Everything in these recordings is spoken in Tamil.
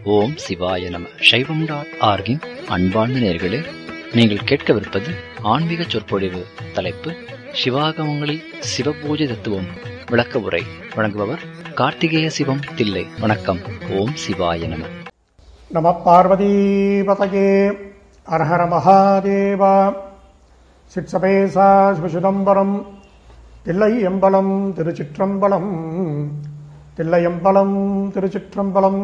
ஓம் சிவாய நம சைவம் டாட் ஆர்கின் அன்பார்ந்த நேர்களே நீங்கள் கேட்கவிருப்பது ஆன்மீக சொற்பொழிவு தலைப்பு சிவாகமங்களில் சிவபூஜை தத்துவம் விளக்க உரை வழங்குபவர் கார்த்திகேய சிவம் தில்லை வணக்கம் ஓம் சிவாய நம நம பார்வதீபதயே அரஹர மகாதேவா சிற்சபேசா சிவசுதம்பரம் தில்லை எம்பலம் திருச்சிற்றம்பலம் தில்லையம்பலம் திருச்சிற்றம்பலம்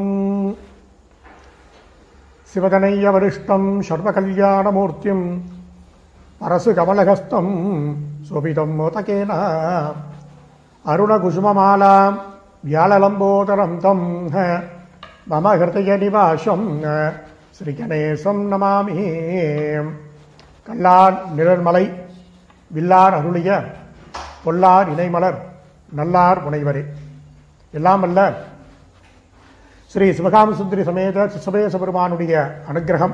சிவதனைய வரிஷ்டம் சர்வகல்யாணமூர்த்திம் பரசு கமலஹஸ்தம் சோபிதம் மோதகேன அருணகுசுமமாலா வியாழலம்போதரம் தம் ஹ மம ஹிருதய நிவாசம் ஸ்ரீ கணேசம் நமாமி கல்லார் நிழல்மலை வில்லார் அருளிய பொல்லார் இணைமலர் நல்லார் முனைவரே எல்லாம் அல்ல ஸ்ரீ சிவகாமசுந்தரி சமேத சிசபேச பெருமானுடைய அனுகிரகம்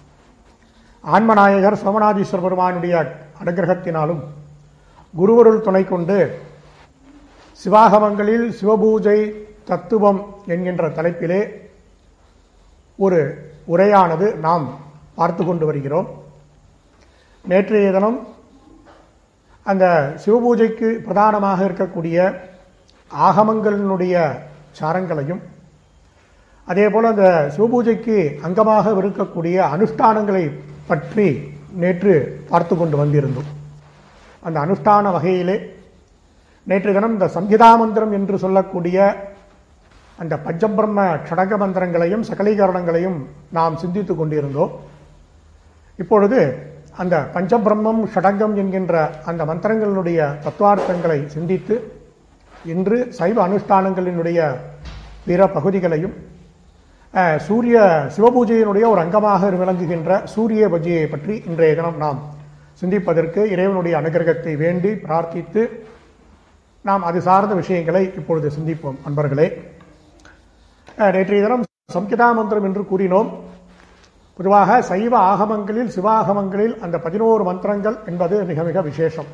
ஆன்மநாயகர் சோமநாதீஸ்வர பெருமானுடைய அனுகிரகத்தினாலும் குருவருள் துணை கொண்டு சிவாகமங்களில் சிவபூஜை தத்துவம் என்கின்ற தலைப்பிலே ஒரு உரையானது நாம் பார்த்து கொண்டு வருகிறோம் நேற்றைய தினம் அந்த சிவபூஜைக்கு பிரதானமாக இருக்கக்கூடிய ஆகமங்களினுடைய சாரங்களையும் அதே போல அந்த சிவபூஜைக்கு அங்கமாக இருக்கக்கூடிய அனுஷ்டானங்களை பற்றி நேற்று பார்த்து கொண்டு வந்திருந்தோம் அந்த அனுஷ்டான வகையிலே நேற்று தினம் இந்த சம்ஹிதா மந்திரம் என்று சொல்லக்கூடிய அந்த பஞ்சபிரம்ம ஷடங்க மந்திரங்களையும் சகலீகரணங்களையும் நாம் சிந்தித்துக் கொண்டிருந்தோம் இப்பொழுது அந்த பஞ்சபிரம்மம் ஷடங்கம் என்கின்ற அந்த மந்திரங்களுடைய தத்துவார்த்தங்களை சிந்தித்து இன்று சைவ அனுஷ்டானங்களினுடைய பிற பகுதிகளையும் அஹ், சூரிய சிவபூஜையினுடைய ஒரு அங்கமாக விளங்குகின்ற சூரிய பூஜையை பற்றி இன்றைய தினம் நாம் சிந்திப்பதற்கு இறைவனுடைய அனுகிரகத்தை வேண்டி பிரார்த்தித்து நாம் அது சார்ந்த விஷயங்களை இப்பொழுது சிந்திப்போம் அன்பர்களே அஹ், நேற்றைய தினம் சம்கிதா மந்திரம் என்று கூறினோம் பொதுவாக சைவ ஆகமங்களில் சிவாகமங்களில் அந்த பதினோரு மந்திரங்கள் என்பது மிக மிக விசேஷம்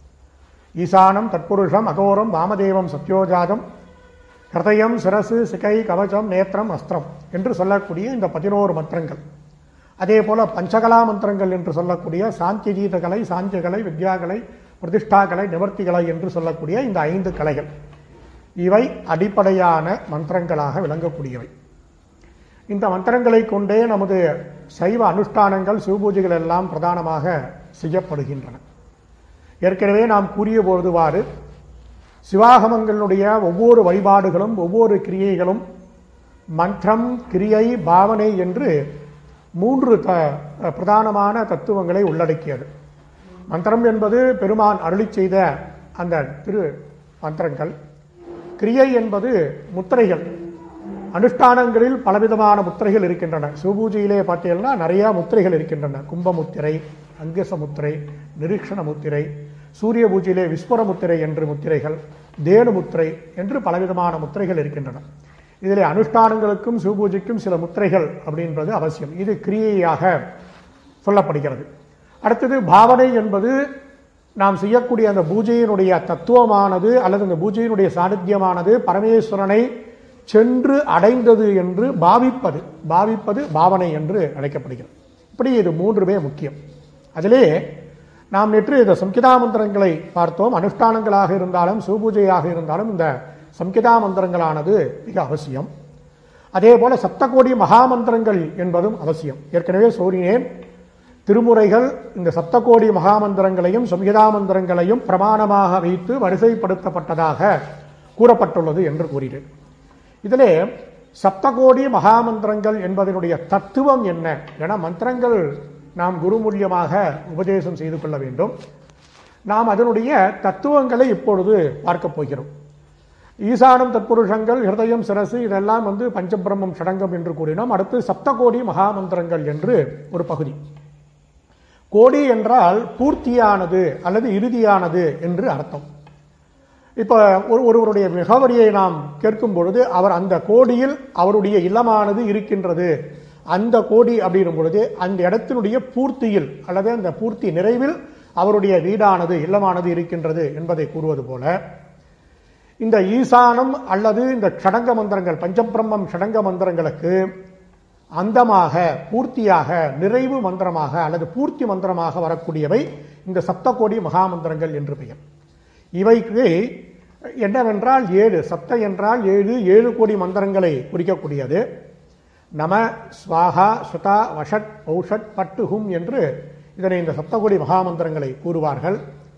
ஈசானம் தற்புருஷம் அகோரம் வாமதேவம் சத்யோஜாதம் ஹிருதயம் சிரசு சிகை கவசம் நேத்திரம் அஸ்திரம் என்று சொல்லக்கூடிய இந்த பதினோரு மந்திரங்கள் அதே போல பஞ்சகலா மந்திரங்கள் என்று சொல்லக்கூடிய சாந்தியஜீத கலை சாந்தியகலை வித்யாகலை பிரதிஷ்டாகலை நிவர்த்திகலை என்று சொல்லக்கூடிய இந்த ஐந்து கலைகள் இவை அடிப்படையான மந்திரங்களாக விளங்கக்கூடியவை இந்த மந்திரங்களை கொண்டே நமது சைவ அனுஷ்டானங்கள் சிவபூஜைகள் எல்லாம் பிரதானமாக செய்யப்படுகின்றன ஏற்கனவே நாம் கூறிய பொழுதுவாறு சிவாகமங்களுடைய ஒவ்வொரு வழிபாடுகளும் ஒவ்வொரு கிரியைகளும் மந்திரம் கிரியை பாவனை என்று மூன்று த பிரதானமான தத்துவங்களை உள்ளடக்கியது மந்திரம் என்பது பெருமான் அருளிச் செய்த அந்த திரு மந்திரங்கள் கிரியை என்பது முத்திரைகள் அனுஷ்டானங்களில் பலவிதமான முத்திரைகள் இருக்கின்றன சிவபூஜையிலே பார்த்தீங்கன்னா நிறைய முத்திரைகள் இருக்கின்றன கும்பமுத்திரை அங்கச முத்திரை நிரீக்ஷண முத்திரை சூரிய பூஜையிலே விஸ்வர முத்திரை என்று முத்திரைகள் தேனு முத்திரை என்று பலவிதமான முத்திரைகள் இருக்கின்றன இதிலே அனுஷ்டானங்களுக்கும் சிவபூஜைக்கும் சில முத்திரைகள் அப்படின்றது அவசியம் இது கிரியையாக சொல்லப்படுகிறது அடுத்தது பாவனை என்பது நாம் செய்யக்கூடிய அந்த பூஜையினுடைய தத்துவமானது அல்லது அந்த பூஜையினுடைய சாநித்தியமானது பரமேஸ்வரனை சென்று அடைந்தது என்று பாவிப்பது பாவிப்பது பாவனை என்று அழைக்கப்படுகிறது இப்படி இது மூன்றுமே முக்கியம் அதிலே நாம் நேற்று இந்த சம்கிதா மந்திரங்களை பார்த்தோம் அனுஷ்டானங்களாக இருந்தாலும் சிவபூஜையாக இருந்தாலும் இந்த சம்கிதா மந்திரங்களானது மிக அவசியம் அதே போல சப்தகோடி மகாமந்திரங்கள் என்பதும் அவசியம் ஏற்கனவே சோறினேன் திருமுறைகள் இந்த சப்தகோடி மகாமந்திரங்களையும் சம்ஹிதா மந்திரங்களையும் பிரமாணமாக வைத்து வரிசைப்படுத்தப்பட்டதாக கூறப்பட்டுள்ளது என்று கூறினேன் இதிலே சப்தகோடி மகாமந்திரங்கள் என்பதனுடைய தத்துவம் என்ன என மந்திரங்கள் நாம் குரு மூலியமாக உபதேசம் செய்து கொள்ள வேண்டும் நாம் அதனுடைய தத்துவங்களை இப்பொழுது பார்க்கப் போகிறோம் ஈசானம் தற்புருஷங்கள் ஹிருதயம் சிரசு இதெல்லாம் வந்து பஞ்சபிரம்மம் ஷடங்கம் என்று கூறினோம் அடுத்து சப்தகோடி மகாமந்திரங்கள் என்று ஒரு பகுதி கோடி என்றால் பூர்த்தியானது அல்லது இறுதியானது என்று அர்த்தம் இப்ப ஒரு ஒருவருடைய முகவரியை நாம் கேட்கும் பொழுது அவர் அந்த கோடியில் அவருடைய இல்லமானது இருக்கின்றது அந்த கோடி அப்படின்னும் பொழுது அந்த இடத்தினுடைய பூர்த்தியில் அல்லது அந்த பூர்த்தி நிறைவில் அவருடைய வீடானது இல்லமானது இருக்கின்றது என்பதை கூறுவது போல இந்த ஈசானம் அல்லது இந்த ஷடங்க மந்திரங்கள் பஞ்சபிரம்மம் ஷடங்க மந்திரங்களுக்கு அந்தமாக பூர்த்தியாக நிறைவு மந்திரமாக அல்லது பூர்த்தி மந்திரமாக வரக்கூடியவை இந்த சப்தகோடி மகாமந்திரங்கள் என்று பெயர் இவைக்கு என்னவென்றால் ஏழு சப்த என்றால் ஏழு ஏழு கோடி மந்திரங்களை குறிக்கக்கூடியது நம ஸ்வாகா சுதா வஷட் ஔஷட் பட்டுஹும் என்று இதனை இந்த சப்தகோடி மகாமந்திரங்களை கூறுவார்கள்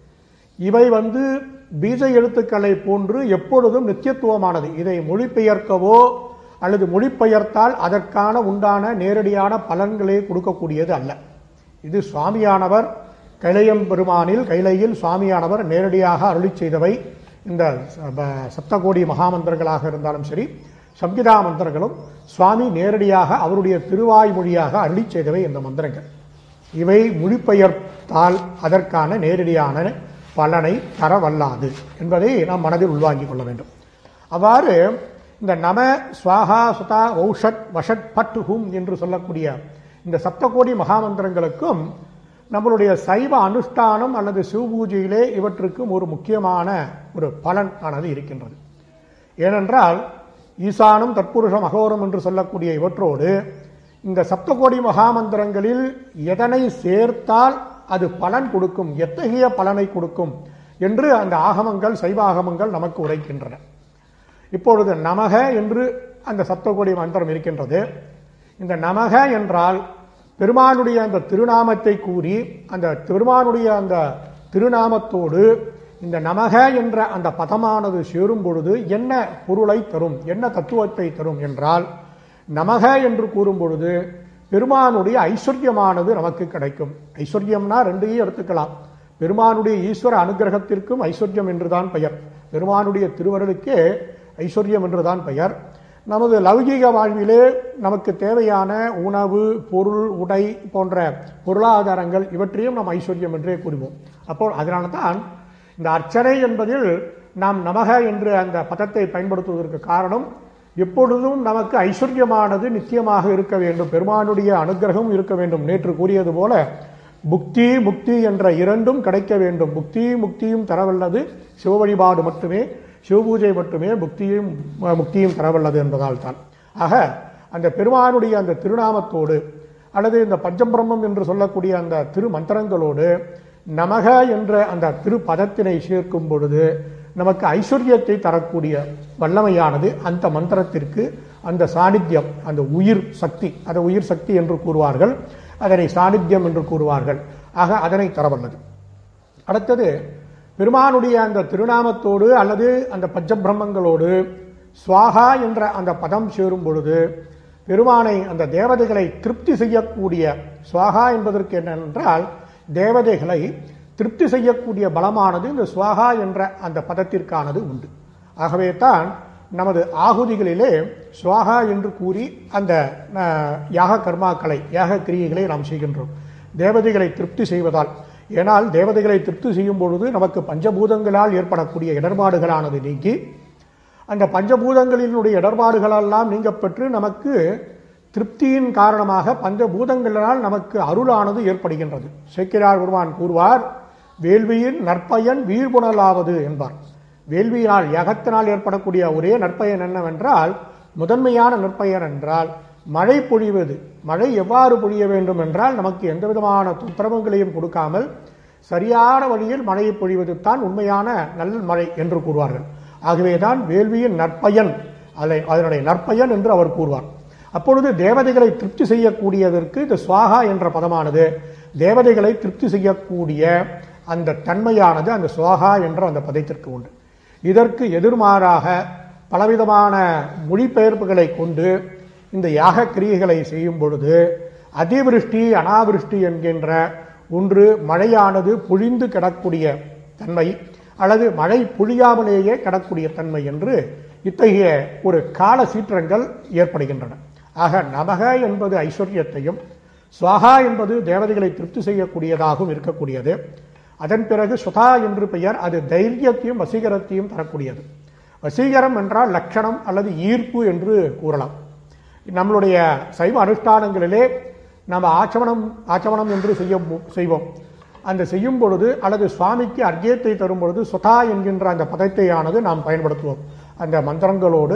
இவை வந்து பீஜ எழுத்துக்களை போன்று எப்பொழுதும் நித்தியத்துவமானது இதை மொழிபெயர்க்கவோ அல்லது மொழிபெயர்த்தால் அதற்கான உண்டான நேரடியான பலன்களை கொடுக்கக்கூடியது அல்ல இது சுவாமியானவர் கைலையம் பெருமானில் கைலையில் சுவாமியானவர் நேரடியாக அருளி செய்தவை இந்த ச- சப்தகோடி மகாமந்திரங்களாக இருந்தாலும் சரி சம்கிதா மந்திரங்களும் சுவாமி நேரடியாக அவருடைய திருவாய் மொழியாக அருளி செய்தவை இந்த மந்திரங்கள் இவை மொழிபெயர்த்தால் அதற்கான நேரடியான பலனை தரவல்லாது என்பதை நாம் மனதில் உள்வாங்கிக் கொள்ள வேண்டும் அவ்வாறு இந்த நம ஸ்வாகா சுதா ஔஷட் வஷட் பட் ஹும் என்று சொல்லக்கூடிய இந்த சப்தகோடி மகாமந்திரங்களுக்கும் நம்மளுடைய சைவ அனுஷ்டானம் அல்லது சிவபூஜையிலே இவற்றுக்கும் ஒரு முக்கியமான ஒரு பலன் ஆனது இருக்கின்றது ஏனென்றால் ஈசானம் தற்புருஷம் அகோரம் என்று சொல்லக்கூடிய இவற்றோடு இந்த சப்தகோடி மகாமந்திரங்களில் எதனை சேர்த்தால் அது பலன் கொடுக்கும் எத்தகைய பலனை கொடுக்கும் என்று அந்த ஆகமங்கள் சைவ ஆகமங்கள் நமக்கு உரைக்கின்றன இப்பொழுது நமக என்று அந்த சப்தகோடி மந்திரம் இருக்கின்றது இந்த நமக என்றால் பெருமானுடைய அந்த திருநாமத்தை கூறி அந்த பெருமானுடைய அந்த திருநாமத்தோடு இந்த நமக என்ற அந்த பதமானது சேரும் பொழுது என்ன பொருளை தரும் என்ன தத்துவத்தை தரும் என்றால் நமக என்று கூறும் பொழுது பெருமானுடைய ஐஸ்வர்யமானது நமக்கு கிடைக்கும் ஐஸ்வர்யம்னா ரெண்டையும் எடுத்துக்கலாம் பெருமானுடைய ஈஸ்வர அனுகிரகத்திற்கும் ஐஸ்வர்யம் என்றுதான் பெயர் பெருமானுடைய திருவருளுக்கே ஐஸ்வர்யம் என்றுதான் பெயர் நமது லௌகீக வாழ்விலே நமக்கு தேவையான உணவு பொருள் உடை போன்ற பொருளாதாரங்கள் இவற்றையும் நாம் ஐஸ்வர்யம் என்றே கூறுவோம் அப்போ அதனால தான் இந்த அர்ச்சனை என்பதில் நாம் நமக என்று அந்த பதத்தை பயன்படுத்துவதற்கு காரணம் எப்பொழுதும் நமக்கு ஐஸ்வர்யமானது நித்தியமாக இருக்க வேண்டும் பெருமானுடைய அனுகிரகம் இருக்க வேண்டும் நேற்று கூறியது போல புக்தி முக்தி என்ற இரண்டும் கிடைக்க வேண்டும் புக்தி முக்தியும் தரவல்லது சிவ வழிபாடு மட்டுமே சிவபூஜை மட்டுமே புக்தியும் அஹ், முக்தியும் தரவல்லது என்பதால் தான் ஆக அந்த பெருமானுடைய அந்த திருநாமத்தோடு அல்லது இந்த பஞ்சபிரம்மம் என்று சொல்லக்கூடிய அந்த திரு மந்திரங்களோடு நமக என்ற அந்த திருப்பதத்தினை சேர்க்கும் பொழுது நமக்கு ஐஸ்வர்யத்தை தரக்கூடிய வல்லமையானது அந்த மந்திரத்திற்கு அந்த சாநித்தியம் அந்த உயிர் சக்தி அதை உயிர் சக்தி என்று கூறுவார்கள் அதனை சாநித்தியம் என்று கூறுவார்கள் ஆக அதனை தரவல்லது அடுத்தது பெருமானுடைய அந்த திருநாமத்தோடு அல்லது அந்த பஞ்சபிரம்மங்களோடு ஸ்வாகா என்ற அந்த பதம் சேரும் பொழுது பெருமானை அந்த தேவதைகளை திருப்தி செய்யக்கூடிய ஸ்வாகா என்பதற்கு என்னவென்றால் தேவதைகளை திருப்தி செய்யக்கூடிய பலமானது இந்த ஸ்வாகா என்ற அந்த பதத்திற்கானது உண்டு ஆகவே தான் நமது ஆகுதிகளிலே ஸ்வாகா என்று கூறி அந்த அஹ், யாக கர்மாக்களை யாக கிரியைகளை நாம் செய்கின்றோம் தேவதைகளை திருப்தி செய்வதால் ஏனால் தேவதைகளை திருப்தி செய்யும் பொழுது நமக்கு பஞ்சபூதங்களால் ஏற்படக்கூடிய இடர்பாடுகளானது நீங்கி அந்த பஞ்சபூதங்களினுடைய இடர்பாடுகளெல்லாம் நீங்க பெற்று நமக்கு திருப்தியின் காரணமாக பஞ்சபூதங்களால் நமக்கு அருளானது ஏற்படுகின்றது சேக்கிரார் பெருமான் கூறுவார் வேள்வியின் நற்பயன் வீழ்புணலாவது என்பார் வேள்வியினால் யகத்தினால் ஏற்படக்கூடிய ஒரே நற்பயன் என்னவென்றால் முதன்மையான நற்பயன் என்றால் மழை பொழிவது மழை எவ்வாறு பொழிய வேண்டும் என்றால் நமக்கு எந்த விதமான தொந்தரவுகளையும் கொடுக்காமல் சரியான வழியில் மழையை பொழிவது தான் உண்மையான நல் மழை என்று கூறுவார்கள் ஆகவேதான் வேள்வியின் நற்பயன் அதை அதனுடைய நற்பயன் என்று அவர் கூறுவார் அப்பொழுது தேவதைகளை திருப்தி செய்யக்கூடியதற்கு இந்த சுவாகா என்ற பதமானது தேவதைகளை திருப்தி செய்யக்கூடிய அந்த தன்மையானது அந்த சுவாகா என்ற அந்த பதத்திற்கு உண்டு இதற்கு எதிர்மாறாக பலவிதமான மொழிபெயர்ப்புகளை கொண்டு இந்த யாக கிரியைகளை செய்யும் பொழுது அதிவிருஷ்டி அனாவிருஷ்டி என்கின்ற ஒன்று மழையானது பொழிந்து கிடக்கூடிய தன்மை அல்லது மழை பொழியாமலேயே கிடக்கூடிய தன்மை என்று இத்தகைய ஒரு கால சீற்றங்கள் ஏற்படுகின்றன ஆக நமக என்பது ஐஸ்வர்யத்தையும் ஸ்வாகா என்பது தேவதைகளை திருப்தி செய்யக்கூடியதாகவும் இருக்கக்கூடியது அதன் பிறகு சுதா என்று பெயர் அது தைரியத்தையும் வசீகரத்தையும் தரக்கூடியது வசீகரம் என்றால் லட்சணம் அல்லது ஈர்ப்பு என்று கூறலாம் நம்மளுடைய சைவ அனுஷ்டானங்களிலே நம்ம ஆச்சமனம் ஆச்சமனம் என்று செய்ய செய்வோம் அந்த செய்யும் பொழுது அல்லது சுவாமிக்கு அர்க்கியத்தை தரும் பொழுது சுதா என்கின்ற அந்த பதத்தையானது நாம் பயன்படுத்துவோம் அந்த மந்திரங்களோடு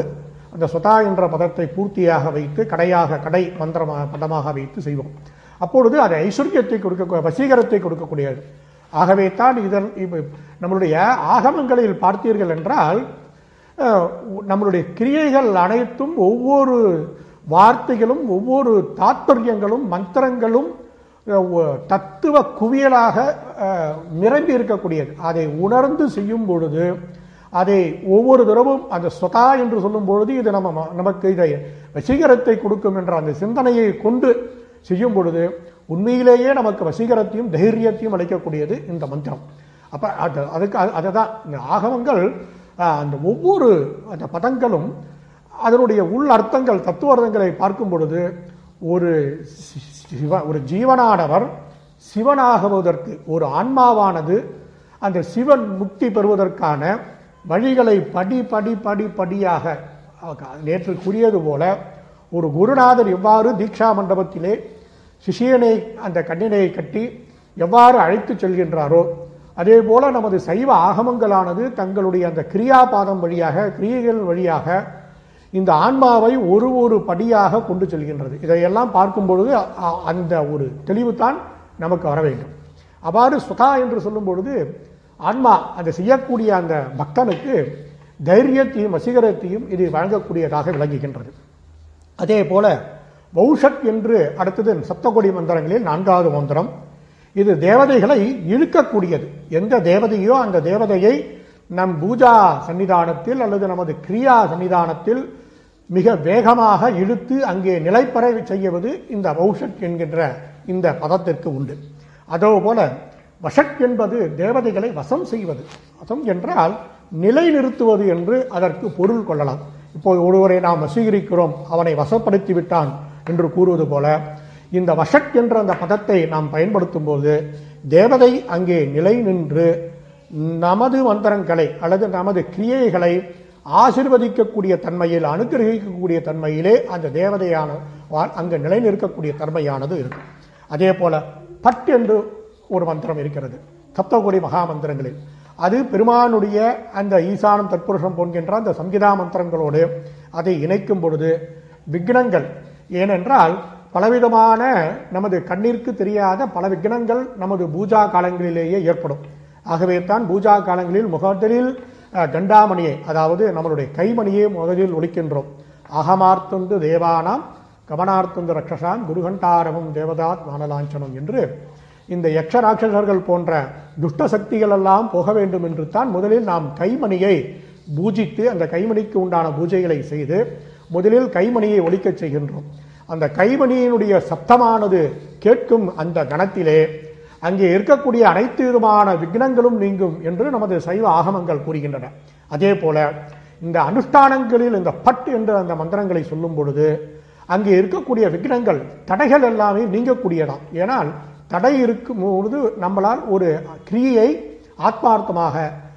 அந்த சொதா என்ற பதத்தை பூர்த்தியாக வைத்து கடையாக கடை மந்திரமாக பதமாக வைத்து செய்வோம் அப்பொழுது அது ஐஸ்வர்யத்தை கொடுக்க வசீகரத்தை கொடுக்கக்கூடியது ஆகவே தான் இதன் இப்ப நம்மளுடைய ஆகமங்களில் பார்த்தீர்கள் என்றால் அஹ், நம்மளுடைய கிரியைகள் அனைத்தும் ஒவ்வொரு வார்த்தைகளும் ஒவ்வொரு தாத்பரியங்களும் மந்திரங்களும் அஹ், ஒ- தத்துவ குவியலாக அஹ், நிரம்பி இருக்கக்கூடியது அதை உணர்ந்து செய்யும் பொழுது அதை ஒவ்வொரு தடவும் அந்த சொதா என்று சொல்லும் பொழுது இது நம்ம ம- நமக்கு இதை வசீகரத்தை கொடுக்கும் என்ற அந்த சிந்தனையை கொண்டு செய்யும் பொழுது உண்மையிலேயே நமக்கு வசீகரத்தையும் தைரியத்தையும் அளிக்கக்கூடியது இந்த மந்திரம் அப்ப அது அதுக்கு அது- அதுதான் இந்த ஆகமங்கள் அஹ், அந்த ஒவ்வொரு அந்த பதங்களும் அதனுடைய உள் அர்த்தங்கள் தத்துவ அர்த்தங்களை பார்க்கும் பொழுது ஒரு சி- சிவ ஒரு ஜீவனானவர் சிவனாகுவதற்கு ஒரு ஆன்மாவானது அந்த சிவன் முக்தி பெறுவதற்கான வழிகளை படி படி படி படியாக அவ- நேற்று கூறியது போல ஒரு குருநாதர் எவ்வாறு தீட்சா மண்டபத்திலே சிஷியனை அந்த கண்ணினை கட்டி எவ்வாறு அழைத்துச் செல்கின்றாரோ அதே போல நமது சைவ ஆகமங்களானது தங்களுடைய அந்த கிரியாபாதம் வழியாக கிரியைகள் வழியாக இந்த ஆன்மாவை ஒரு ஒரு படியாக கொண்டு செல்கின்றது இதையெல்லாம் பார்க்கும் பொழுது அ- அந்த ஒரு தெளிவுதான் நமக்கு வர வேண்டும் அவ்வாறு சுதா என்று சொல்லும் பொழுது ஆன்மா அந்த செய்யக்கூடிய அந்த பக்தனுக்கு தைரியத்தையும் வசீகரத்தையும் இது வழங்கக்கூடியதாக விளங்குகின்றது அதே போல வௌஷக் என்று அடுத்தது சப்தகோடி மந்திரங்களில் நான்காவது மந்திரம் இது தேவதைகளை இழுக்கக்கூடியது எந்த தேவதையோ அந்த தேவதையை நம் பூஜா சன்னிதானத்தில் அல்லது நமது கிரியா சன்னிதானத்தில் மிக வேகமாக இழுத்து அங்கே நிலைப்பெற செய்வது இந்த வௌஷக் என்கின்ற இந்த பதத்திற்கு உண்டு அதோ போல வஷக் என்பது தேவதைகளை வசம் செய்வது வசம் என்றால் நிலைநிறுத்துவது என்று அதற்கு பொருள் கொள்ளலாம் இப்போது ஒருவரை நாம் வசீகரிக்கிறோம் அவனை வசப்படுத்தி விட்டான் என்று கூறுவது போல இந்த வஷக் என்ற அந்த பதத்தை நாம் பயன்படுத்தும் போது தேவதை அங்கே நிலை நின்று நமது மந்திரங்களை அல்லது நமது கிரியைகளை ஆசிர்வதிக்கக்கூடிய தன்மையில் அனுகிரகிக்கக்கூடிய தன்மையிலே அந்த தேவதையான வா- அங்கு நிலை நிற்கக்கூடிய தன்மையானது இருக்கும் அதே போல பட் என்று ஒரு மந்திரம் இருக்கிறது சப்தகோடி மகா மந்திரங்களில் அது பெருமானுடைய அந்த ஈசானம் தற்புருஷம் போன்கின்ற அந்த சங்கீதா மந்திரங்களோடு அதை இணைக்கும் பொழுது விக்னங்கள் ஏனென்றால் பலவிதமான நமது கண்ணிற்கு தெரியாத பல விக்னங்கள் நமது பூஜா காலங்களிலேயே ஏற்படும் ஆகவே தான் பூஜா காலங்களில் முகத்திலில் அஹ், கண்டாமணியை அதாவது நம்மளுடைய கைமணியை முதலில் ஒழிக்கின்றோம் அகமார்த்தந்து தேவானாம் கமனார்த்தந்து ரக்ஷசாம் குருகண்டாரமும் தேவதாத் வானலாஞ்சனம் என்று இந்த யக்ஷ ராட்சசர்கள் போன்ற துஷ்ட சக்திகள் எல்லாம் போக வேண்டும் என்று தான் முதலில் நாம் கைமணியை பூஜித்து அந்த கைமணிக்கு உண்டான பூஜைகளை செய்து முதலில் கைமணியை ஒலிக்கச் செய்கின்றோம் அந்த கைமணியினுடைய சப்தமானது கேட்கும் அந்த கணத்திலே அங்கே இருக்கக்கூடிய அனைத்து விதமான விக்னங்களும் நீங்கும் என்று நமது சைவ ஆகமங்கள் கூறுகின்றன அதே போல இந்த அனுஷ்டானங்களில் இந்த பட் என்ற அந்த மந்திரங்களை சொல்லும் பொழுது அங்கே இருக்கக்கூடிய விக்னங்கள் தடைகள் எல்லாமே நீங்கக்கூடியதாம் ஏனால் தடை இருக்கும் பொழுது நம்மளால் ஒரு கிரியை ஆத்மார்த்தமாக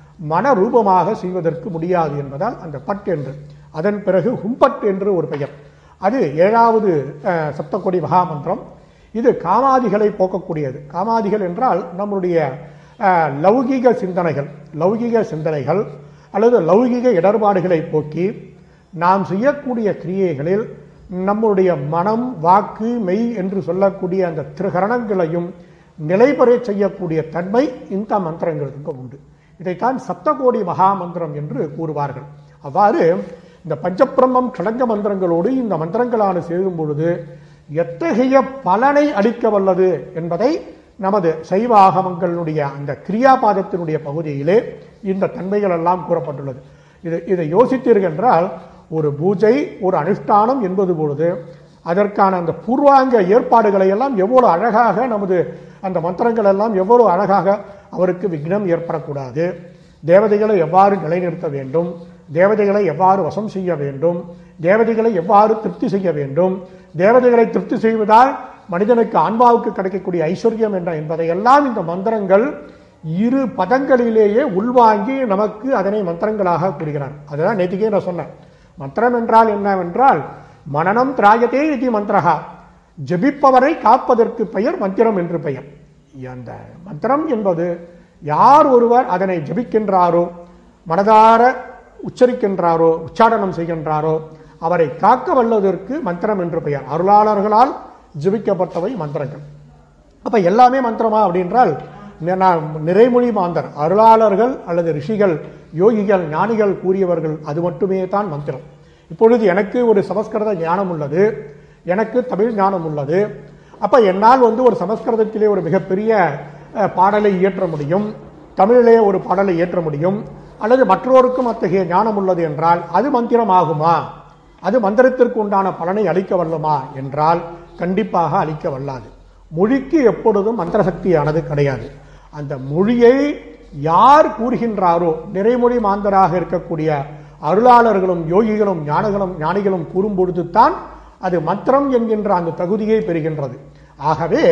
மனரூபமாக செய்வதற்கு முடியாது என்பதால் அந்த பட் என்று அதன் பிறகு ஹும்பட் என்று ஒரு பெயர் அது ஏழாவது அஹ், சப்தக்கொடி மகாமந்திரம் இது காமாதிகளை போக்கக்கூடியது காமாதிகள் என்றால் நம்முடைய அஹ், லௌகிக சிந்தனைகள் லௌகிக சிந்தனைகள் அல்லது லௌகிக இடர்பாடுகளை போக்கி நாம் செய்யக்கூடிய கிரியைகளில் நம்முடைய மனம் வாக்கு மெய் என்று சொல்லக்கூடிய அந்த திருகரணங்களையும் நிலைபெறச் செய்யக்கூடிய தன்மை இந்த மந்திரங்களுக்கு உண்டு இதைத்தான் சப்தகோடி மகா மந்திரம் என்று கூறுவார்கள் அவ்வாறு இந்த பஞ்சபிரம்மம் கடங்க மந்திரங்களோடு இந்த மந்திரங்களான சேரும் பொழுது எத்தகைய பலனை அளிக்க வல்லது என்பதை நமது சைவ ஆகமங்களுடைய அந்த கிரியாபாதத்தினுடைய பகுதியிலே இந்த தன்மைகள் எல்லாம் கூறப்பட்டுள்ளது இது இதை யோசித்தீர்கள் என்றால் ஒரு பூஜை ஒரு அனுஷ்டானம் என்பது பொழுது அதற்கான அந்த பூர்வாங்க ஏற்பாடுகளை எல்லாம் எவ்வளவு அழகாக நமது அந்த மந்திரங்கள் எல்லாம் எவ்வளவு அழகாக அவருக்கு விக்னம் ஏற்படக்கூடாது தேவதைகளை எவ்வாறு நிலைநிறுத்த வேண்டும் தேவதைகளை எவ்வாறு வசம் செய்ய வேண்டும் தேவதைகளை எவ்வாறு திருப்தி செய்ய வேண்டும் தேவதைகளை திருப்தி செய்வதால் மனிதனுக்கு ஆன்மாவுக்கு கிடைக்கக்கூடிய ஐஸ்வர்யம் என்ற என்பதையெல்லாம் இந்த மந்திரங்கள் இரு பதங்களிலேயே உள்வாங்கி நமக்கு அதனை மந்திரங்களாக கூறுகிறார் அதுதான் நேற்றுக்கே நான் சொன்னேன் மந்திரம் என்றால் என்னவென்றால் மனநம் திராயத்தே இது மந்திரகா ஜபிப்பவரை காப்பதற்கு பெயர் மந்திரம் என்று பெயர் அந்த மந்திரம் என்பது யார் ஒருவர் அதனை ஜபிக்கின்றாரோ மனதார உச்சரிக்கின்றாரோ உச்சாடனம் செய்கின்றாரோ அவரை காக்க வல்லதற்கு மந்திரம் என்று பெயர் அருளாளர்களால் ஜபிக்கப்பட்டவை மந்திரங்கள் அப்ப எல்லாமே மந்திரமா அப்படின்றால் நி- நான் நிறைமொழி மாந்தர் அருளாளர்கள் அல்லது ரிஷிகள் யோகிகள் ஞானிகள் கூறியவர்கள் அது மட்டுமே தான் மந்திரம் இப்பொழுது எனக்கு ஒரு சமஸ்கிருத ஞானம் உள்ளது எனக்கு தமிழ் ஞானம் உள்ளது அப்ப என்னால் வந்து ஒரு சமஸ்கிருதத்திலே ஒரு மிகப்பெரிய அஹ், பாடலை இயற்ற முடியும் தமிழிலே ஒரு பாடலை இயற்ற முடியும் அல்லது மற்றோருக்கும் அத்தகைய ஞானம் உள்ளது என்றால் அது மந்திரம் ஆகுமா அது மந்திரத்திற்கு உண்டான பலனை அளிக்க வல்லுமா என்றால் கண்டிப்பாக அளிக்க வல்லாது மொழிக்கு எப்பொழுதும் மந்திர சக்தியானது கிடையாது அந்த மொழியை யார் கூறுகின்றாரோ நிறைமொழி மாந்தராக இருக்கக்கூடிய அருளாளர்களும் யோகிகளும் ஞானகளும் ஞானிகளும் கூறும் பொழுதுதான் அது மந்திரம் என்கின்ற அந்த தகுதியை பெறுகின்றது ஆகவே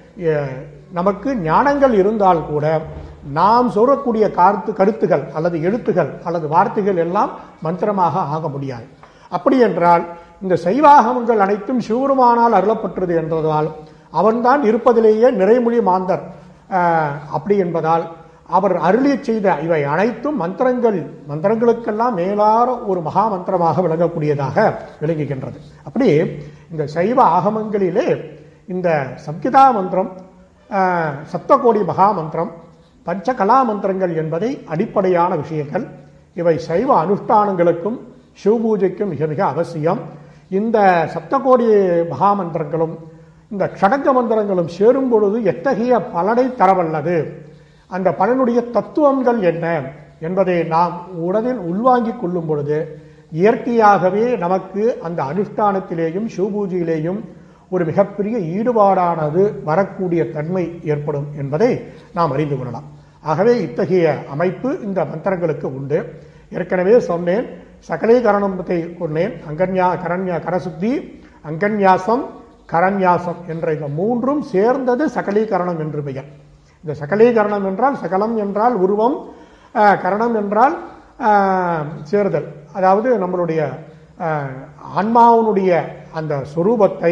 எ- நமக்கு ஞானங்கள் இருந்தால் கூட நாம் சொல்லக்கூடிய கருத்து கருத்துகள் அல்லது எழுத்துகள் அல்லது வார்த்தைகள் எல்லாம் மந்திரமாக ஆக முடியாது அப்படி என்றால் இந்த சைவாகமங்கள் அனைத்தும் சிவருமானால் அருளப்பட்டது என்பதால் அவன்தான் இருப்பதிலேயே நிறைமொழி மாந்தர் அஹ், அப்படி என்பதால் அவர் அருளிய செய்த இவை அனைத்தும் மந்திரங்கள் மந்திரங்களுக்கெல்லாம் மேலான ஒரு மகா மந்திரமாக விளங்கக்கூடியதாக விளங்குகின்றது அப்படி இந்த சைவ ஆகமங்களிலே இந்த சம்கிதா மந்திரம் அஹ், சப்தகோடி மகா மந்திரம் பஞ்சகலா மந்திரங்கள் என்பதை அடிப்படையான விஷயங்கள் இவை சைவ அனுஷ்டானங்களுக்கும் சிவபூஜைக்கும் மிக மிக அவசியம் இந்த சப்தகோடி மகா மந்திரங்களும் இந்த ஷடங்க மந்திரங்களும் சேரும் பொழுது எத்தகைய பலனை தரவல்லது அந்த பலனுடைய தத்துவங்கள் என்ன என்பதை நாம் உடலில் உள்வாங்கிக் கொள்ளும் பொழுது இயற்கையாகவே நமக்கு அந்த அனுஷ்டானத்திலேயும் சிவபூஜையிலேயும் ஒரு மிகப்பெரிய ஈடுபாடானது வரக்கூடிய தன்மை ஏற்படும் என்பதை நாம் அறிந்து கொள்ளலாம் ஆகவே இத்தகைய அமைப்பு இந்த மந்திரங்களுக்கு உண்டு ஏற்கனவே சொன்னேன் சகலீகரணத்தை சொன்னேன் அங்கன்யா கரண்யா கரசுத்தி அங்கன்யாசம் கரண்யாசம் என்ற இந்த மூன்றும் சேர்ந்தது சகலீகரணம் என்று பெயர் இந்த சகலீகரணம் என்றால் சகலம் என்றால் உருவம் அஹ், கரணம் என்றால் அஹ், சேருதல் அதாவது நம்மளுடைய அஹ், ஆன்மாவினுடைய அந்த சொரூபத்தை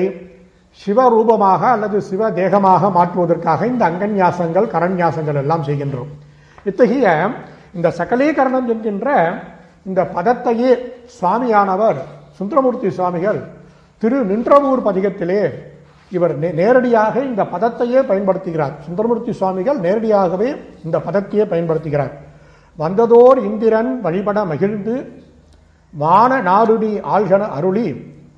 சிவரூபமாக அல்லது சிவ தேகமாக மாற்றுவதற்காக இந்த அங்கன்யாசங்கள் கரண்யாசங்கள் எல்லாம் செய்கின்றோம் இத்தகைய இந்த சகலீகரணம் என்கின்ற இந்த பதத்தையே சுவாமியானவர் சுந்தரமூர்த்தி சுவாமிகள் திரு நின்றவூர் பதிகத்திலே இவர் நே- நேரடியாக இந்த பதத்தையே பயன்படுத்துகிறார் சுந்தரமூர்த்தி சுவாமிகள் நேரடியாகவே இந்த பதத்தையே பயன்படுத்துகிறார் வந்ததோர் இந்திரன் வழிபட மகிழ்ந்து வான நாடுடி ஆள்கன அருளி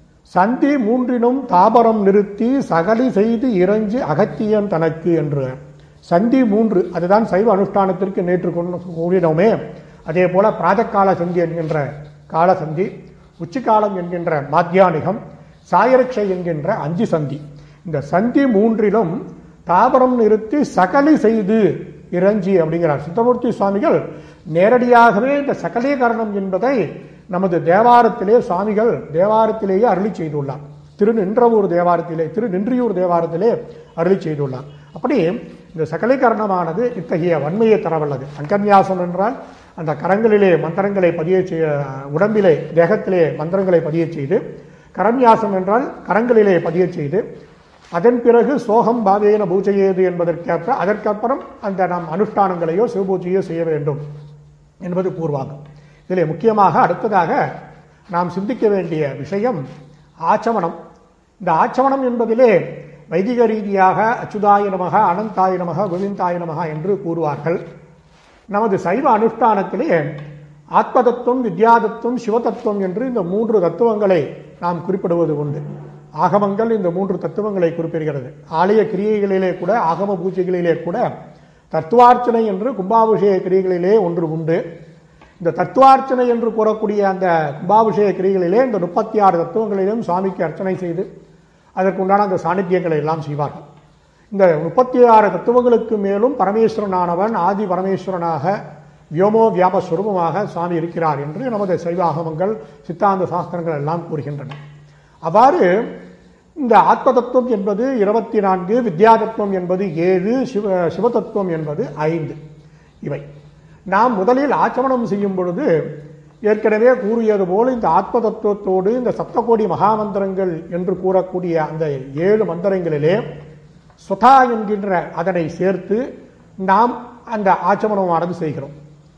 சந்தி மூன்றினும் தாபரம் நிறுத்தி சகலி செய்து இறைஞ்சு அகத்தியன் தனக்கு என்று சந்தி மூன்று அதுதான் சைவ அனுஷ்டானத்திற்கு நேற்று கொண்டு கூறினோமே அதே போல பிராதக்கால சந்தி என்கின்ற கால சந்தி உச்சிக்காலம் என்கின்ற மாத்தியானிகம் சாயரக்ஷை என்கின்ற அஞ்சு சந்தி இந்த சந்தி மூன்றிலும் தாபரம் நிறுத்தி சகலி செய்து இறைஞ்சி அப்படிங்கிறார் சித்தமூர்த்தி சுவாமிகள் நேரடியாகவே இந்த சகலீகரணம் என்பதை நமது தேவாரத்திலே சுவாமிகள் தேவாரத்திலேயே அருளி செய்துள்ளார் திருநின்றவூர் தேவாரத்திலே திருநின்றியூர் தேவாரத்திலே அருளி செய்துள்ளார் அப்படி இந்த சகலீகரணமானது இத்தகைய வன்மையை தரவல்லது அங்கன்யாசம் என்றால் அந்த கரங்களிலே மந்திரங்களை பதிய செய்ய உடம்பிலே தேகத்திலே மந்திரங்களை பதிய செய்து கரன்யாசம் என்றால் கரங்களிலே பதிய செய்து அதன் பிறகு சோகம் பாவேன பூஜையேது என்பதற்கேற்ப அதற்கப்புறம் அந்த நாம் அனுஷ்டானங்களையோ சிவபூஜையோ செய்ய வேண்டும் என்பது பூர்வாங்கம் இதிலே முக்கியமாக அடுத்ததாக நாம் சிந்திக்க வேண்டிய விஷயம் ஆச்சமனம் இந்த ஆச்சமனம் என்பதிலே வைதிக ரீதியாக அச்சுதாய நமக அனந்தாய நமக கோவிந்தாய நமக என்று கூறுவார்கள் நமது சைவ அனுஷ்டானத்திலே ஆத்மதத்துவம் வித்யாதத்துவம் சிவதத்துவம் என்று இந்த மூன்று தத்துவங்களை நாம் குறிப்பிடுவது உண்டு ஆகமங்கள் இந்த மூன்று தத்துவங்களை குறிப்பிடுகிறது ஆலய கிரியைகளிலே கூட ஆகம பூஜைகளிலே கூட தத்துவார்ச்சனை என்று கும்பாபிஷேக கிரியைகளிலே ஒன்று உண்டு இந்த தத்துவார்ச்சனை என்று கூறக்கூடிய அந்த கும்பாபிஷேக கிரிகளிலே இந்த முப்பத்தி ஆறு தத்துவங்களிலும் சுவாமிக்கு அர்ச்சனை செய்து அதற்குண்டான அந்த சாநித்தியங்களை எல்லாம் செய்வார்கள் இந்த முப்பத்தி ஆறு தத்துவங்களுக்கு மேலும் பரமேஸ்வரனானவன் ஆதி பரமேஸ்வரனாக வியோமோ வியாப சுரூபமாக சுவாமி இருக்கிறார் என்று நமது சைவ ஆகமங்கள் சித்தாந்த சாஸ்திரங்கள் எல்லாம் கூறுகின்றன அவ்வாறு இந்த ஆத்ம தத்துவம் என்பது இருபத்தி நான்கு வித்யா தத்துவம் என்பது ஏழு சிவ சிவதத்துவம் என்பது ஐந்து இவை நாம் முதலில் ஆச்சமனம் செய்யும் பொழுது ஏற்கனவே கூறியது போல் இந்த ஆத்ம தத்துவத்தோடு இந்த சப்தகோடி மகாமந்திரங்கள் என்று கூறக்கூடிய அந்த ஏழு மந்திரங்களிலே சுதா என்கின்ற அதனை சேர்த்து நாம் அந்த ஆச்சமனமானது செய்கிறோம்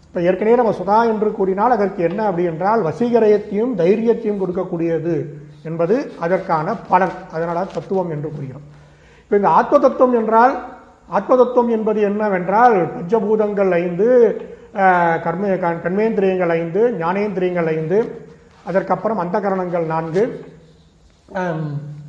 இப்போ ஏற்கனவே நம்ம சுதா என்று கூறினால் அதற்கு என்ன அப்படி என்றால் வசீகரயத்தையும் தைரியத்தையும் கொடுக்கக்கூடியது என்பது அதற்கான பலன் அதனால தத்துவம் என்று கூறுகிறோம் இப்போ இந்த ஆத்ம தத்துவம் என்றால் ஆத்ம தத்துவம் என்பது என்னவென்றால் பஞ்சபூதங்கள் ஐந்து அஹ், கர்ம கண்- கர்மேந்திரியங்கள் ஐந்து ஞானேந்திரியங்கள் ஐந்து அதற்கப்புறம் அந்தகரணங்கள் நான்கு அம்,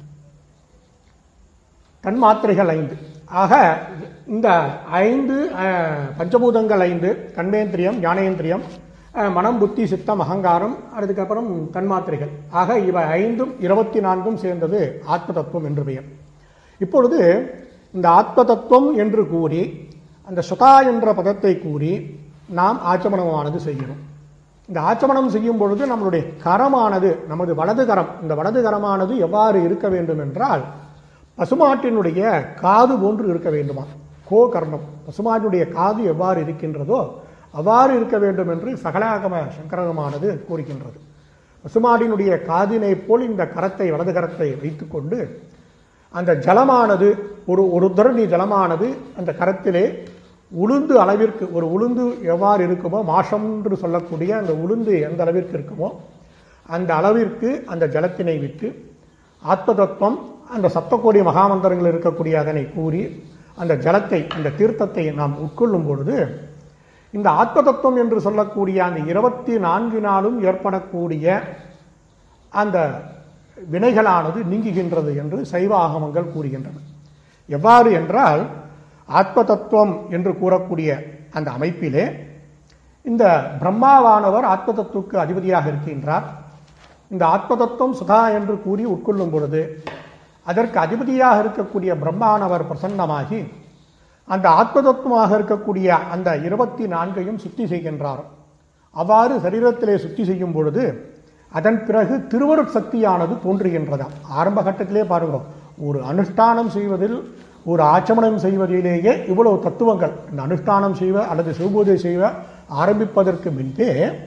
தன்மாத்திரைகள் ஐந்து ஆக இந்த ஐந்து அஹ், பஞ்சபூதங்கள் ஐந்து கண்மேந்திரியம் ஞானேந்திரியம் அஹ், மனம் புத்தி சித்தம் அகங்காரம் அதுக்கப்புறம் தன்மாத்திரைகள் ஆக இவை ஐந்தும் இருபத்தி நான்கும் சேர்ந்தது ஆத்ம தத்துவம் என்று பெயர் இப்பொழுது இந்த ஆத்ம தத்துவம் என்று கூறி அந்த சுதா என்ற பதத்தை கூறி நாம் ஆச்சமனமானது செய்கிறோம் இந்த ஆச்சமனம் செய்யும் பொழுது நம்மளுடைய கரமானது நமது வலது கரம் இந்த வலது கரமானது எவ்வாறு இருக்க வேண்டும் என்றால் பசுமாட்டினுடைய காது போன்று இருக்க வேண்டுமா கோ கர்ணம் பசுமாட்டினுடைய காது எவ்வாறு இருக்கின்றதோ அவ்வாறு இருக்க வேண்டும் என்று சகலாகம சங்கரகமானது கூறுகின்றது பசுமாட்டினுடைய காதினை போல் இந்த கரத்தை வலது கரத்தை வைத்துக்கொண்டு அந்த ஜலமானது ஒரு ஒரு தரணி ஜலமானது அந்த கரத்திலே உளுந்து அளவிற்கு ஒரு உளுந்து எவ்வாறு இருக்குமோ மாஷம் என்று சொல்லக்கூடிய அந்த உளுந்து எந்த அளவிற்கு இருக்குமோ அந்த அளவிற்கு அந்த ஜலத்தினை விட்டு ஆத்ம தத்துவம் அந்த சப்தகோடி மகாமந்திரங்கள் இருக்கக்கூடிய அதனை கூறி அந்த ஜலத்தை அந்த தீர்த்தத்தை நாம் உட்கொள்ளும் பொழுது இந்த ஆத்ம தத்துவம் என்று சொல்லக்கூடிய அந்த இருபத்தி நான்கு நாளும் ஏற்படக்கூடிய அந்த வினைகளானது நீங்குகின்றது என்று சைவ ஆகமங்கள் கூறுகின்றன எவ்வாறு என்றால் ஆத்ம தத்துவம் என்று கூறக்கூடிய அந்த அமைப்பிலே இந்த பிரம்மாவானவர் ஆத்ம தத்துவுக்கு அதிபதியாக இருக்கின்றார் இந்த ஆத்ம தத்துவம் சுதா என்று கூறி உட்கொள்ளும் பொழுது அதற்கு அதிபதியாக இருக்கக்கூடிய பிரம்மானவர் பிரசன்னமாகி அந்த ஆத்ம தத்துவமாக இருக்கக்கூடிய அந்த இருபத்தி நான்கையும் சுத்தி செய்கின்றார் அவ்வாறு சரீரத்திலே சுத்தி செய்யும் பொழுது அதன் பிறகு திருவருட் சக்தியானது தோன்றுகின்றதாம் ஆரம்ப கட்டத்திலே பாருகிறோம் ஒரு அனுஷ்டானம் செய்வதில் ஒரு ஆச்சமனம் செய்வதிலேயே இவ்வளவு தத்துவங்கள் இந்த அனுஷ்டானம் செய்வ அல்லது சிவபூஜை செய்வ ஆரம்பிப்பதற்கு முன்பே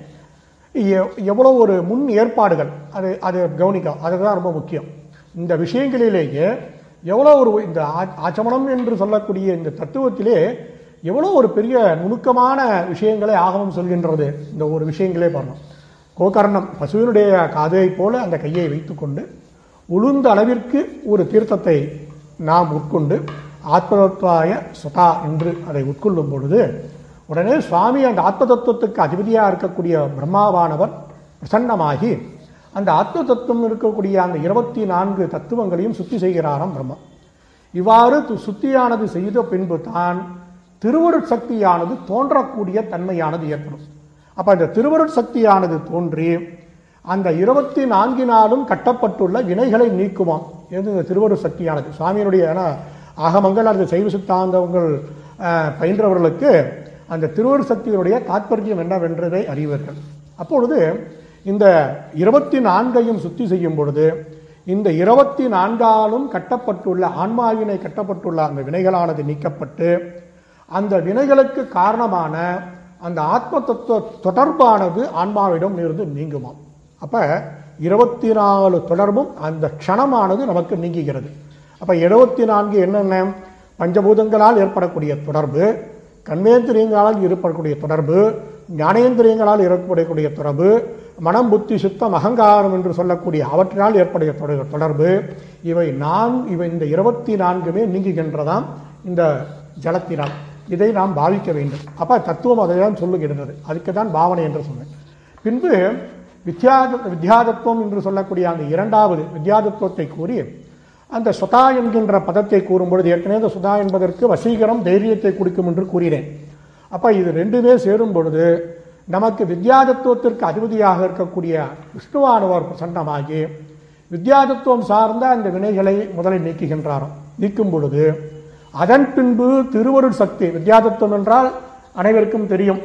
எ- எவ்வளவு ஒரு முன் ஏற்பாடுகள் அது அது கவனிக்கும் அதுதான் ரொம்ப முக்கியம் இந்த விஷயங்களிலேயே எவ்வளோ ஒரு இந்த ஆ- ஆச்சமனம் என்று சொல்லக்கூடிய இந்த தத்துவத்திலே எவ்வளோ ஒரு பெரிய நுணுக்கமான விஷயங்களை ஆகமம் சொல்கின்றது இந்த ஒரு விஷயங்களே பாருங்க கோகர்ணம் பசுவினுடைய காதை போல அந்த கையை வைத்துக்கொண்டு உளுந்த அளவிற்கு ஒரு தீர்த்தத்தை நாம் உட்கொண்டு ஆத்மதத்வாய சுதா என்று அதை உட்கொள்ளும் பொழுது உடனே சுவாமி அந்த ஆத்ம தத்துவத்துக்கு அதிபதியாக இருக்கக்கூடிய பிரம்மாவானவர் பிரசன்னமாகி அந்த ஆத்ம தத்துவம் இருக்கக்கூடிய அந்த இருபத்தி நான்கு தத்துவங்களையும் சுத்தி செய்கிறாராம் பிரம்மா இவ்வாறு து- சுத்தியானது செய்த பின்பு தான் திருவருட் சக்தியானது தோன்றக்கூடிய தன்மையானது ஏற்படும் அப்ப இந்த திருவருட் சக்தியானது தோன்றி அந்த இருபத்தி நான்கினாலும் கட்டப்பட்டுள்ள வினைகளை நீக்குமாம் எது இந்த திருவருட் சக்தியானது சுவாமியினுடைய ஏன்னா ஆகமங்கள் அல்லது சைவ சித்தாந்தங்கள் அஹ், பயின்றவர்களுக்கு அந்த திருவருட் சக்தியினுடைய தாற்பயம் என்னவென்றதை அறிவர்கள் அப்பொழுது இந்த இருபத்தி நான்கையும் சுத்தி செய்யும் பொழுது இந்த இருபத்தி நான்காலும் கட்டப்பட்டுள்ள ஆன்மாவினை கட்டப்பட்டுள்ள அந்த வினைகளானது நீக்கப்பட்டு அந்த வினைகளுக்கு காரணமான அந்த ஆத்ம தத்துவ தொடர்பானது ஆன்மாவிடம் இருந்து நீங்குமாம் அப்ப இருபத்தி நாலு தொடர்பும் அந்த க்ஷணமானது நமக்கு நீங்குகிறது அப்ப இருபத்தி நான்கு என்னென்ன பஞ்சபூதங்களால் ஏற்படக்கூடிய தொடர்பு கண்மேந்திரியங்களால் ஏற்படக்கூடிய தொடர்பு ஞானேந்திரியங்களால் ஏற்படக்கூடிய தொடர்பு மனம் புத்தி சுத்தம் அகங்காரம் என்று சொல்லக்கூடிய அவற்றினால் ஏற்படைய தொட- தொடர்பு இவை நான் இவை இந்த இருபத்தி நான்குமே நீங்குகின்றதாம் இந்த ஜலத்தினால் இதை நாம் பாவிக்க வேண்டும் அப்ப தத்துவம் அதை தான் சொல்லுகின்றது அதுக்கு தான் பாவனை என்று சொன்னேன் பின்பு வித்யா வித்யாதத்துவம் என்று சொல்லக்கூடிய அந்த இரண்டாவது வித்யாதத்துவத்தை கூறி அந்த சுதா என்கின்ற பதத்தை கூறும்பொழுது ஏற்கனவே இந்த சுதா என்பதற்கு வசீகரம் தைரியத்தை கொடுக்கும் என்று கூறினேன் அப்ப இது ரெண்டுமே சேரும் பொழுது நமக்கு வித்யாதத்துவத்திற்கு அதிபதியாக இருக்கக்கூடிய விஷ்ணுவானவர் பிரசன்னமாகி வித்யாதத்துவம் சார்ந்த அந்த வினைகளை முதலில் நீக்குகின்றாராம் நீக்கும் பொழுது அதன் பின்பு திருவருட் சக்தி வித்யாதத்துவம் என்றால் அனைவருக்கும் தெரியும்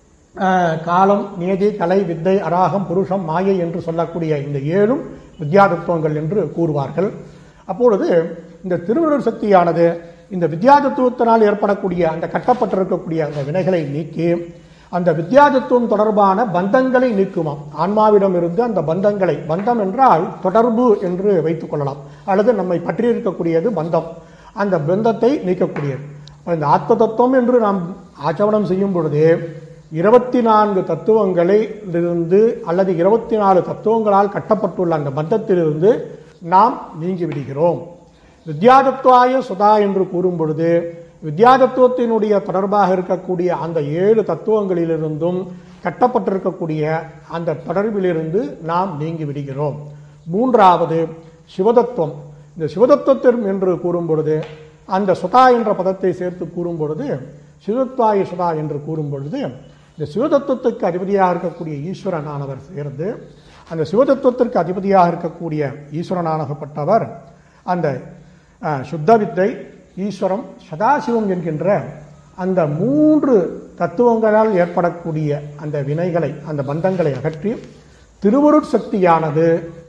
அஹ், காலம் நியதி கலை வித்தை அராகம் புருஷம் மாயை என்று சொல்லக்கூடிய இந்த ஏழும் வித்யாதத்துவங்கள் என்று கூறுவார்கள் அப்பொழுது இந்த திருவருள் சக்தியானது இந்த வித்யாதத்துவத்தினால் ஏற்படக்கூடிய அந்த கட்டப்பட்டிருக்கக்கூடிய அந்த வினைகளை நீக்கி அந்த வித்யாதத்துவம் தொடர்பான பந்தங்களை நீக்குமாம் ஆன்மாவிடம் இருந்து அந்த பந்தங்களை பந்தம் என்றால் தொடர்பு என்று வைத்துக் கொள்ளலாம் அல்லது நம்மை பற்றி இருக்கக்கூடியது பந்தம் அந்த பந்தத்தை நீக்கக்கூடியது அப்ப இந்த ஆத்ம தத்துவம் என்று நாம் ஆச்சமனம் செய்யும் பொழுது இருபத்தி நான்கு தத்துவங்களிலிருந்து அல்லது இருபத்தி நாலு தத்துவங்களால் கட்டப்பட்டுள்ள அந்த பந்தத்திலிருந்து நாம் நீங்கி விடுகிறோம் வித்யாதத்துவாய சுதா என்று கூறும் பொழுது வித்யாதத்துவத்தினுடைய தொடர்பாக இருக்கக்கூடிய அந்த ஏழு தத்துவங்களிலிருந்தும் கட்டப்பட்டிருக்கக்கூடிய அந்த தொடர்பிலிருந்து நாம் நீங்கி விடுகிறோம் மூன்றாவது சிவதத்துவம் இந்த சிவதத்துவத்தின் என்று கூறும் பொழுது அந்த சுதா என்ற பதத்தை சேர்த்து கூறும் பொழுது சிவத்வாய சுதா என்று கூறும் பொழுது இந்த சிவதத்துவத்துக்கு அதிபதியாக இருக்கக்கூடிய ஈஸ்வரனானவர் சேர்ந்து அந்த சிவதத்துவத்திற்கு அதிபதியாக இருக்கக்கூடிய ஈஸ்வரனாகப்பட்டவர் அந்த அஹ், சுத்த வித்தை ஈஸ்வரம் சதாசிவம் என்கின்ற அந்த மூன்று தத்துவங்களால் ஏற்படக்கூடிய அந்த வினைகளை அந்த பந்தங்களை அகற்றி திருவருட் சக்தியானது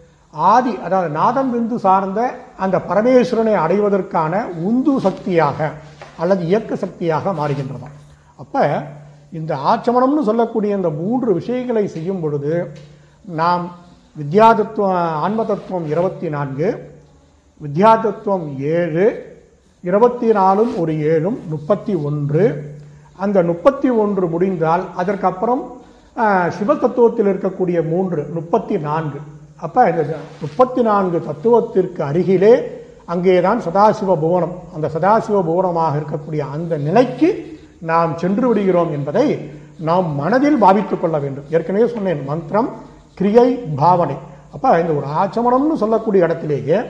ஆதி அதாவது நாதம் விந்து சார்ந்த அந்த பரமேஸ்வரனை அடைவதற்கான உந்து சக்தியாக அல்லது இயக்க சக்தியாக மாறுகின்றதாம் அப்ப இந்த ஆச்சமனம்னு சொல்லக்கூடிய இந்த மூன்று விஷயங்களை செய்யும் பொழுது நாம் வித்யாதத்துவம் ஆன்ம தத்துவம் இருபத்தி நான்கு வித்யா தத்துவம் ஏழு இருபத்தி நாலும் ஒரு ஏழும் முப்பத்தி ஒன்று அந்த முப்பத்தி ஒன்று முடிந்தால் அதற்கப்புறம் ஆஹ், சிவ தத்துவத்தில் இருக்கக்கூடிய மூன்று முப்பத்தி நான்கு அப்ப இந்த முப்பத்தி நான்கு தத்துவத்திற்கு அருகிலே அங்கேதான் சதாசிவ புவனம் அந்த சதாசிவ புவனமாக இருக்கக்கூடிய அந்த நிலைக்கு நாம் சென்று விடுகிறோம் என்பதை நாம் மனதில் பாவித்துக் கொள்ள வேண்டும் ஏற்கனவே சொன்னேன் மந்திரம் கிரியை பாவனை அப்ப இந்த ஒரு ஆச்சமனம்னு சொல்லக்கூடிய இடத்திலேயே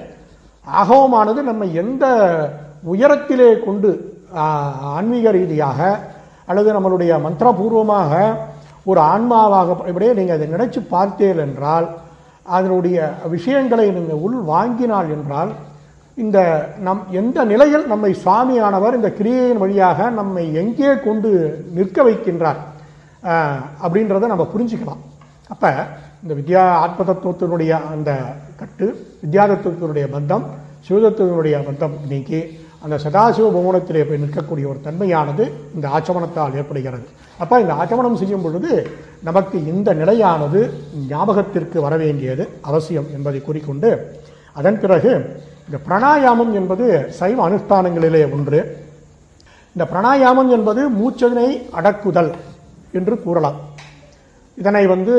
ஆகவமானது நம்ம எந்த உயரத்திலே கொண்டு ஆஹ், ஆன்மீக ரீதியாக அல்லது நம்மளுடைய மந்திரபூர்வமாக ஒரு ஆன்மாவாக இப்படியே நீங்கள் அதை நினைச்சு பார்த்தீர்கள் என்றால் அதனுடைய விஷயங்களை நீங்கள் உள் வாங்கினால் என்றால் இந்த நம் எந்த நிலையில் நம்மை சுவாமியானவர் இந்த கிரியையின் வழியாக நம்மை எங்கே கொண்டு நிற்க வைக்கின்றார் ஆஹ், அப்படின்றத நம்ம புரிஞ்சுக்கலாம் அப்ப இந்த வித்யா ஆத்ம தத்துவத்தினுடைய அந்த கட்டு வித்யாதத்துவத்தினுடைய பந்தம் சிவதத்துவத்தினுடைய பந்தம் நீக்கி அந்த சதாசிவ பவனத்திலே போய் நிற்கக்கூடிய ஒரு தன்மையானது இந்த ஆச்சமனத்தால் ஏற்படுகிறது அப்ப இந்த ஆச்சமனம் செய்யும் பொழுது நமக்கு இந்த நிலையானது ஞாபகத்திற்கு வர வேண்டியது அவசியம் என்பதை கூறிக்கொண்டு அதன் பிறகு இந்த பிராணாயாமம் என்பது சைவ அனுஷ்டானங்களிலே ஒன்று இந்த பிராணாயாமம் என்பது மூச்சதினை அடக்குதல் என்று கூறலாம் இதனை வந்து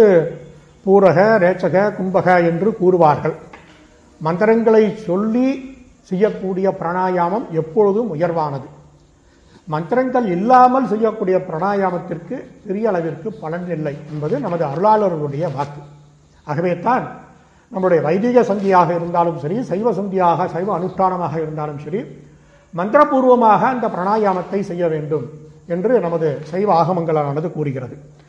பூரக ரேச்சக கும்பக என்று கூறுவார்கள் மந்திரங்களை சொல்லி செய்யக்கூடிய பிராணாயாமம் எப்பொழுதும் உயர்வானது மந்திரங்கள் இல்லாமல் செய்யக்கூடிய பிராணாயாமத்திற்கு பெரிய அளவிற்கு பலன் இல்லை என்பது நமது அருளாளர்களுடைய வாக்கு ஆகவே தான் நம்முடைய வைதிக சந்தியாக இருந்தாலும் சரி சைவ சந்தியாக சைவ அனுஷ்டானமாக இருந்தாலும் சரி மந்திரபூர்வமாக அந்த பிராணாயாமத்தை செய்ய வேண்டும் என்று நமது சைவ ஆகமங்களானது கூறுகிறது